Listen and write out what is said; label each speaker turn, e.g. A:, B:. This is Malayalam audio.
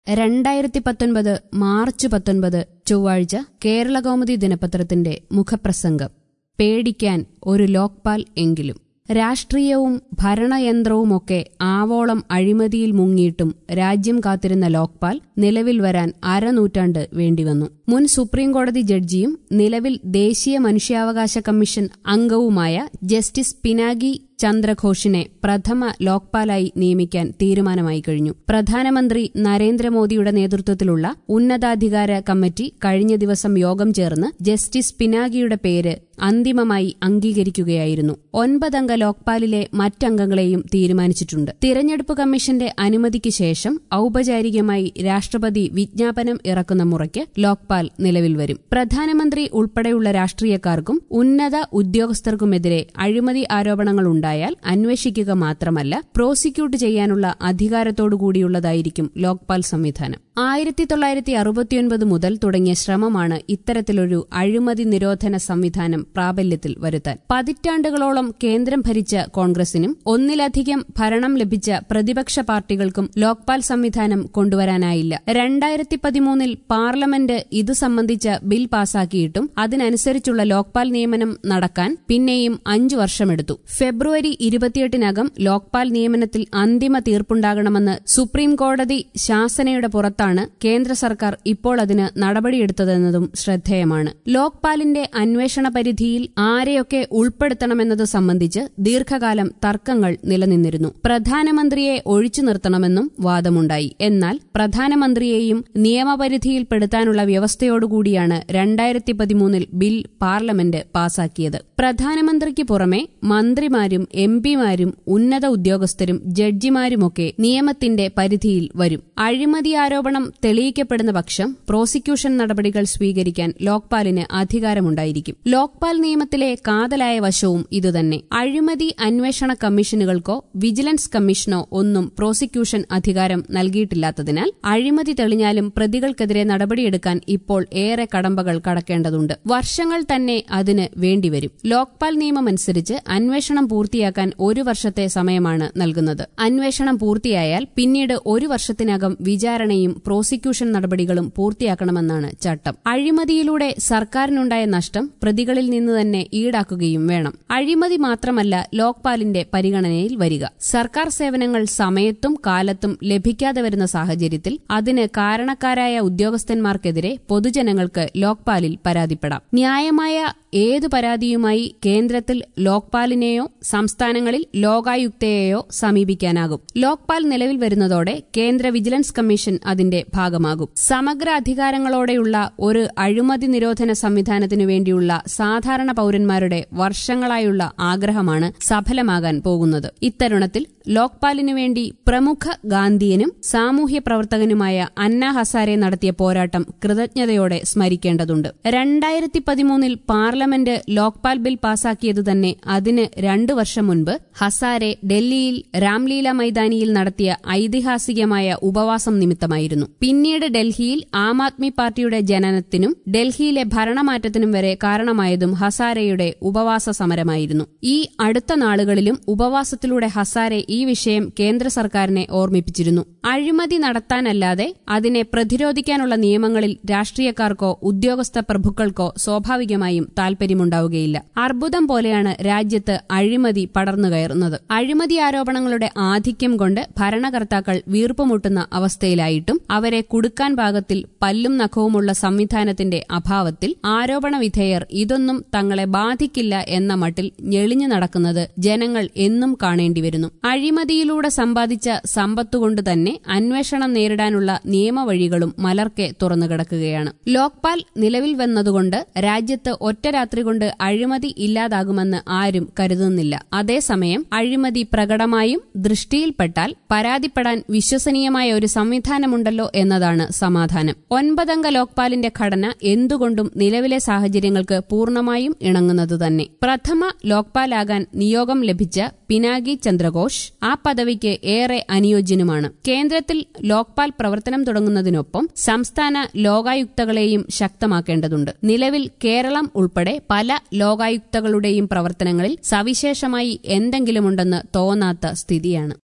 A: രണ്ടായിരത്തി പത്തൊൻപത് മാർച്ച് പത്തൊൻപത് ചൊവ്വാഴ്ച കേരളകൗമുദി ദിനപത്രത്തിന്റെ മുഖപ്രസംഗം പേടിക്കാൻ ഒരു ലോക്പാൽ എങ്കിലും രാഷ്ട്രീയവും ഭരണയന്ത്രവുമൊക്കെ ആവോളം അഴിമതിയിൽ മുങ്ങിയിട്ടും രാജ്യം കാത്തിരുന്ന ലോക്പാൽ നിലവിൽ വരാൻ അരനൂറ്റാണ്ട് വേണ്ടിവന്നു മുൻ സുപ്രീംകോടതി ജഡ്ജിയും നിലവിൽ ദേശീയ മനുഷ്യാവകാശ കമ്മീഷൻ അംഗവുമായ ജസ്റ്റിസ് പിനാഗി ചന്ദ്രഘോഷിനെ പ്രഥമ ലോക്പാലായി നിയമിക്കാൻ തീരുമാനമായി കഴിഞ്ഞു പ്രധാനമന്ത്രി നരേന്ദ്രമോദിയുടെ നേതൃത്വത്തിലുള്ള ഉന്നതാധികാര കമ്മിറ്റി കഴിഞ്ഞ ദിവസം യോഗം ചേർന്ന് ജസ്റ്റിസ് പിനാഗിയുടെ പേര് അന്തിമമായി അംഗീകരിക്കുകയായിരുന്നു ഒൻപതംഗ ലോക്പാലിലെ മറ്റംഗങ്ങളെയും തീരുമാനിച്ചിട്ടുണ്ട് തിരഞ്ഞെടുപ്പ് കമ്മീഷന്റെ അനുമതിക്ക് ശേഷം ഔപചാരികമായി രാഷ്ട്രപതി വിജ്ഞാപനം ഇറക്കുന്ന മുറയ്ക്ക് ലോക്പാൽ നിലവിൽ വരും പ്രധാനമന്ത്രി ഉൾപ്പെടെയുള്ള രാഷ്ട്രീയക്കാർക്കും ഉന്നത ഉദ്യോഗസ്ഥർക്കുമെതിരെ അഴിമതി ആരോപണങ്ങളുണ്ടായി ഉണ്ടായാൽ അന്വേഷിക്കുക മാത്രമല്ല പ്രോസിക്യൂട്ട് ചെയ്യാനുള്ള അധികാരത്തോടുകൂടിയുള്ളതായിരിക്കും ലോക്പാൽ സംവിധാനം ആയിരത്തി തൊള്ളായിരത്തി അറുപത്തിയൊൻപത് മുതൽ തുടങ്ങിയ ശ്രമമാണ് ഇത്തരത്തിലൊരു അഴിമതി നിരോധന സംവിധാനം പ്രാബല്യത്തിൽ വരുത്താൻ പതിറ്റാണ്ടുകളോളം കേന്ദ്രം ഭരിച്ച കോൺഗ്രസിനും ഒന്നിലധികം ഭരണം ലഭിച്ച പ്രതിപക്ഷ പാർട്ടികൾക്കും ലോക്പാൽ സംവിധാനം കൊണ്ടുവരാനായില്ല രണ്ടായിരത്തി പതിമൂന്നിൽ പാർലമെന്റ് ഇതു സംബന്ധിച്ച ബിൽ പാസാക്കിയിട്ടും അതിനനുസരിച്ചുള്ള ലോക്പാൽ നിയമനം നടക്കാൻ പിന്നെയും അഞ്ചു വർഷമെടുത്തു ഫെബ്രുവരി ഫെബ്രുവരി ഇരുപത്തിയെട്ടിനകം ലോക്പാൽ നിയമനത്തിൽ അന്തിമ തീർപ്പുണ്ടാകണമെന്ന് സുപ്രീം കോടതി ശാസനയുടെ പുറത്താണ് കേന്ദ്ര സർക്കാർ ഇപ്പോൾ അതിന് നടപടിയെടുത്തതെന്നതും ശ്രദ്ധേയമാണ് ലോക്പാലിന്റെ അന്വേഷണ പരിധിയിൽ ആരെയൊക്കെ ഉൾപ്പെടുത്തണമെന്നത് സംബന്ധിച്ച് ദീർഘകാലം തർക്കങ്ങൾ നിലനിന്നിരുന്നു പ്രധാനമന്ത്രിയെ ഒഴിച്ചു നിർത്തണമെന്നും വാദമുണ്ടായി എന്നാൽ പ്രധാനമന്ത്രിയെയും നിയമപരിധിയിൽപ്പെടുത്താനുള്ള വ്യവസ്ഥയോടുകൂടിയാണ് രണ്ടായിരത്തി പതിമൂന്നിൽ ബിൽ പാർലമെന്റ് പാസാക്കിയത് പ്രധാനമന്ത്രിക്ക് പുറമെ മന്ത്രിമാരും എം പിമാരും ഉന്നത ഉദ്യോഗസ്ഥരും ജഡ്ജിമാരുമൊക്കെ നിയമത്തിന്റെ പരിധിയിൽ വരും അഴിമതി ആരോപണം തെളിയിക്കപ്പെടുന്ന പക്ഷം പ്രോസിക്യൂഷൻ നടപടികൾ സ്വീകരിക്കാൻ ലോക്പാലിന് അധികാരമുണ്ടായിരിക്കും ലോക്പാൽ നിയമത്തിലെ കാതലായ വശവും ഇതുതന്നെ അഴിമതി അന്വേഷണ കമ്മീഷനുകൾക്കോ വിജിലൻസ് കമ്മീഷനോ ഒന്നും പ്രോസിക്യൂഷൻ അധികാരം നൽകിയിട്ടില്ലാത്തതിനാൽ അഴിമതി തെളിഞ്ഞാലും പ്രതികൾക്കെതിരെ നടപടിയെടുക്കാൻ ഇപ്പോൾ ഏറെ കടമ്പകൾ കടക്കേണ്ടതുണ്ട് വർഷങ്ങൾ തന്നെ അതിന് വേണ്ടിവരും ലോക്പാൽ നിയമമനുസരിച്ച് അന്വേഷണം പൂർത്തിയാക്കാൻ ഒരു വർഷത്തെ സമയമാണ് നൽകുന്നത് അന്വേഷണം പൂർത്തിയായാൽ പിന്നീട് ഒരു വർഷത്തിനകം വിചാരണയും പ്രോസിക്യൂഷൻ നടപടികളും പൂർത്തിയാക്കണമെന്നാണ് ചട്ടം അഴിമതിയിലൂടെ സർക്കാരിനുണ്ടായ നഷ്ടം പ്രതികളിൽ നിന്ന് തന്നെ ഈടാക്കുകയും വേണം അഴിമതി മാത്രമല്ല ലോക്പാലിന്റെ പരിഗണനയിൽ വരിക സർക്കാർ സേവനങ്ങൾ സമയത്തും കാലത്തും ലഭിക്കാതെ വരുന്ന സാഹചര്യത്തിൽ അതിന് കാരണക്കാരായ ഉദ്യോഗസ്ഥന്മാർക്കെതിരെ പൊതുജനങ്ങൾക്ക് ലോക്പാലിൽ പരാതിപ്പെടാം ന്യായമായ ഏതു പരാതിയുമായി കേന്ദ്രത്തിൽ ലോക്പാലിനെയോ സംസ്ഥാനങ്ങളിൽ ലോകായുക്തയെയോ സമീപിക്കാനാകും ലോക്പാൽ നിലവിൽ വരുന്നതോടെ കേന്ദ്ര വിജിലൻസ് കമ്മീഷൻ അതിന്റെ ഭാഗമാകും സമഗ്ര അധികാരങ്ങളോടെയുള്ള ഒരു അഴിമതി നിരോധന സംവിധാനത്തിനു വേണ്ടിയുള്ള സാധാരണ പൌരന്മാരുടെ വർഷങ്ങളായുള്ള ആഗ്രഹമാണ് സഫലമാകാൻ പോകുന്നത് ഇത്തരുണത്തിൽ ലോക്പാലിനു വേണ്ടി പ്രമുഖ ഗാന്ധിയനും സാമൂഹ്യ പ്രവർത്തകനുമായ അന്ന ഹസാരെ നടത്തിയ പോരാട്ടം കൃതജ്ഞതയോടെ സ്മരിക്കേണ്ടതുണ്ട് രണ്ടായിരത്തി പതിമൂന്നിൽ പാർലമെന്റ് ലോക്പാൽ ബിൽ പാസാക്കിയത് തന്നെ അതിന് രണ്ടു വർഷം മുൻപ് ഹസാരെ ഡൽഹിയിൽ രാംലീല മൈതാനിയിൽ നടത്തിയ ഐതിഹാസികമായ ഉപവാസം നിമിത്തമായിരുന്നു പിന്നീട് ഡൽഹിയിൽ ആം ആദ്മി പാർട്ടിയുടെ ജനനത്തിനും ഡൽഹിയിലെ ഭരണമാറ്റത്തിനും വരെ കാരണമായതും ഹസാരെയുടെ ഉപവാസ സമരമായിരുന്നു ഈ അടുത്ത നാളുകളിലും ഉപവാസത്തിലൂടെ ഹസാരെ ഈ വിഷയം കേന്ദ്ര സർക്കാരിനെ ഓർമ്മിപ്പിച്ചിരുന്നു അഴിമതി നടത്താനല്ലാതെ അതിനെ പ്രതിരോധിക്കാനുള്ള നിയമങ്ങളിൽ രാഷ്ട്രീയക്കാർക്കോ ഉദ്യോഗസ്ഥ പ്രഭുക്കൾക്കോ സ്വാഭാവികമായും താൽപര്യമുണ്ടാവുകയില്ല അർബുദം പോലെയാണ് രാജ്യത്ത് അഴിമതി പടർന്നുകയറുന്നത് അഴിമതി ആരോപണങ്ങളുടെ ആധിക്യം കൊണ്ട് ഭരണകർത്താക്കൾ വീർപ്പുമുട്ടുന്ന അവസ്ഥയിലായിട്ടും അവരെ കുടുക്കാൻ പാകത്തിൽ പല്ലും നഖവുമുള്ള സംവിധാനത്തിന്റെ അഭാവത്തിൽ ആരോപണ വിധേയർ ഇതൊന്നും തങ്ങളെ ബാധിക്കില്ല എന്ന മട്ടിൽ ഞെളിഞ്ഞു നടക്കുന്നത് ജനങ്ങൾ എന്നും കാണേണ്ടിവരുന്നു അഴിമതിയിലൂടെ സമ്പാദിച്ച സമ്പത്തുകൊണ്ട് തന്നെ അന്വേഷണം നേരിടാനുള്ള നിയമവഴികളും മലർക്കെ തുറന്നുകിടക്കുകയാണ് ലോക്പാൽ നിലവിൽ വന്നതുകൊണ്ട് രാജ്യത്ത് ഒറ്റ രാത്രി കൊണ്ട് അഴിമതി ഇല്ലാതാകുമെന്ന് ആരും കരുതുന്നില്ല അതേസമയം അഴിമതി പ്രകടമായും ദൃഷ്ടിയിൽപ്പെട്ടാൽ പരാതിപ്പെടാൻ വിശ്വസനീയമായ ഒരു സംവിധാനമുണ്ടല്ലോ എന്നതാണ് സമാധാനം ഒൻപതംഗ ലോക്പാലിന്റെ ഘടന എന്തുകൊണ്ടും നിലവിലെ സാഹചര്യങ്ങൾക്ക് പൂർണ്ണമായും ഇണങ്ങുന്നത് തന്നെ പ്രഥമ ലോക്പാലാകാൻ നിയോഗം ലഭിച്ച പിനാകി ചന്ദ്രഘോഷ് ആ പദവിക്ക് ഏറെ അനുയോജ്യനുമാണ് കേന്ദ്രത്തിൽ ലോക്പാൽ പ്രവർത്തനം തുടങ്ങുന്നതിനൊപ്പം സംസ്ഥാന ലോകായുക്തകളെയും ശക്തമാക്കേണ്ടതുണ്ട് നിലവിൽ കേരളം ഉൾപ്പെടെ പല ലോകായുക്തകളുടെയും പ്രവർത്തനങ്ങളിൽ സവിശേഷമായി എന്തെങ്കിലുമുണ്ടെന്ന് തോന്നാത്ത സ്ഥിതിയാണ്